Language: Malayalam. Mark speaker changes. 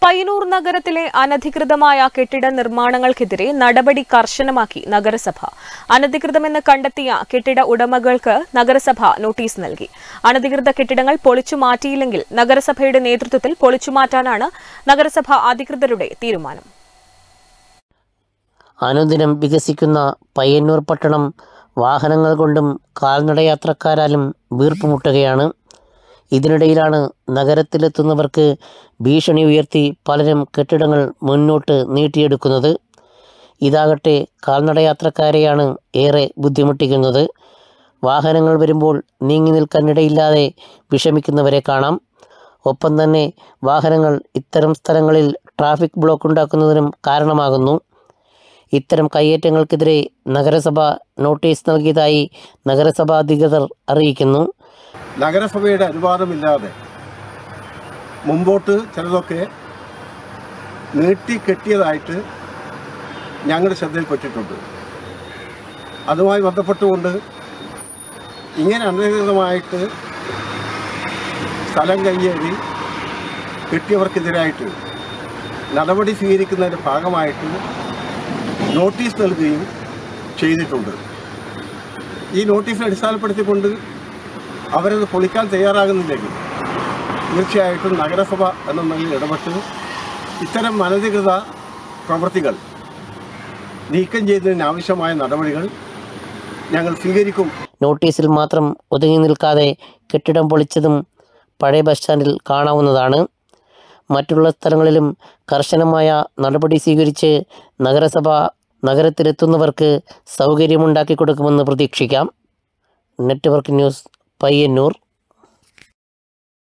Speaker 1: പയ്യന്നൂർ നഗരത്തിലെ അനധികൃതമായ കെട്ടിട നിർമ്മാണങ്ങൾക്കെതിരെ നടപടി കർശനമാക്കി നഗരസഭ അനധികൃതമെന്ന് കണ്ടെത്തിയ കെട്ടിട ഉടമകൾക്ക് നഗരസഭ നോട്ടീസ് നൽകി അനധികൃത കെട്ടിടങ്ങൾ പൊളിച്ചു മാറ്റിയില്ലെങ്കിൽ നഗരസഭയുടെ നേതൃത്വത്തിൽ പൊളിച്ചുമാറ്റാനാണ് നഗരസഭ അധികൃതരുടെ തീരുമാനം
Speaker 2: അനുദിനം വികസിക്കുന്ന പയ്യന്നൂർ പട്ടണം വാഹനങ്ങൾ കൊണ്ടും കാൽനടയാത്രക്കാരാലും വീർപ്പുമുട്ടുകയാണ് ഇതിനിടയിലാണ് നഗരത്തിലെത്തുന്നവർക്ക് ഭീഷണി ഉയർത്തി പലരും കെട്ടിടങ്ങൾ മുന്നോട്ട് നീട്ടിയെടുക്കുന്നത് ഇതാകട്ടെ കാൽനടയാത്രക്കാരെയാണ് ഏറെ ബുദ്ധിമുട്ടിക്കുന്നത് വാഹനങ്ങൾ വരുമ്പോൾ നീങ്ങി നിൽക്കാനിടയില്ലാതെ വിഷമിക്കുന്നവരെ കാണാം ഒപ്പം തന്നെ വാഹനങ്ങൾ ഇത്തരം സ്ഥലങ്ങളിൽ ട്രാഫിക് ബ്ലോക്ക് ഉണ്ടാക്കുന്നതിനും കാരണമാകുന്നു ഇത്തരം കയ്യേറ്റങ്ങൾക്കെതിരെ നഗരസഭ നോട്ടീസ് നൽകിയതായി നഗരസഭാ അധികൃതർ അറിയിക്കുന്നു
Speaker 3: നഗരസഭയുടെ അനുവാദമില്ലാതെ മുമ്പോട്ട് ചിലതൊക്കെ നീട്ടി കെട്ടിയതായിട്ട് ഞങ്ങളുടെ ശ്രദ്ധയിൽപ്പെട്ടിട്ടുണ്ട് അതുമായി ബന്ധപ്പെട്ടുകൊണ്ട് ഇങ്ങനെ അനധികൃതമായിട്ട് സ്ഥലം കയ്യേറി കെട്ടിയവർക്കെതിരായിട്ട് നടപടി സ്വീകരിക്കുന്നതിൻ്റെ ഭാഗമായിട്ട് നോട്ടീസ് നൽകുകയും ചെയ്തിട്ടുണ്ട് ഈ നോട്ടീസിനെ അടിസ്ഥാനപ്പെടുത്തിക്കൊണ്ട് അവരത് പൊളിക്കാൻ തയ്യാറാകുന്നില്ലെങ്കിൽ തീർച്ചയായിട്ടും നഗരസഭ എന്ന നിലയിൽ ഇടപെട്ട് ഇത്തരം അനധികൃത പ്രവൃത്തികൾ നീക്കം ചെയ്യുന്നതിന് ആവശ്യമായ നടപടികൾ ഞങ്ങൾ സ്വീകരിക്കും
Speaker 2: നോട്ടീസിൽ മാത്രം ഒതുങ്ങി നിൽക്കാതെ കെട്ടിടം പൊളിച്ചതും പഴയ ബസ് സ്റ്റാൻഡിൽ കാണാവുന്നതാണ് മറ്റുള്ള സ്ഥലങ്ങളിലും കർശനമായ നടപടി സ്വീകരിച്ച് നഗരസഭ നഗരത്തിലെത്തുന്നവർക്ക് സൗകര്യമുണ്ടാക്കി കൊടുക്കുമെന്ന് പ്രതീക്ഷിക്കാം നെറ്റ്വർക്ക് ന്യൂസ് പയ്യന്നൂർ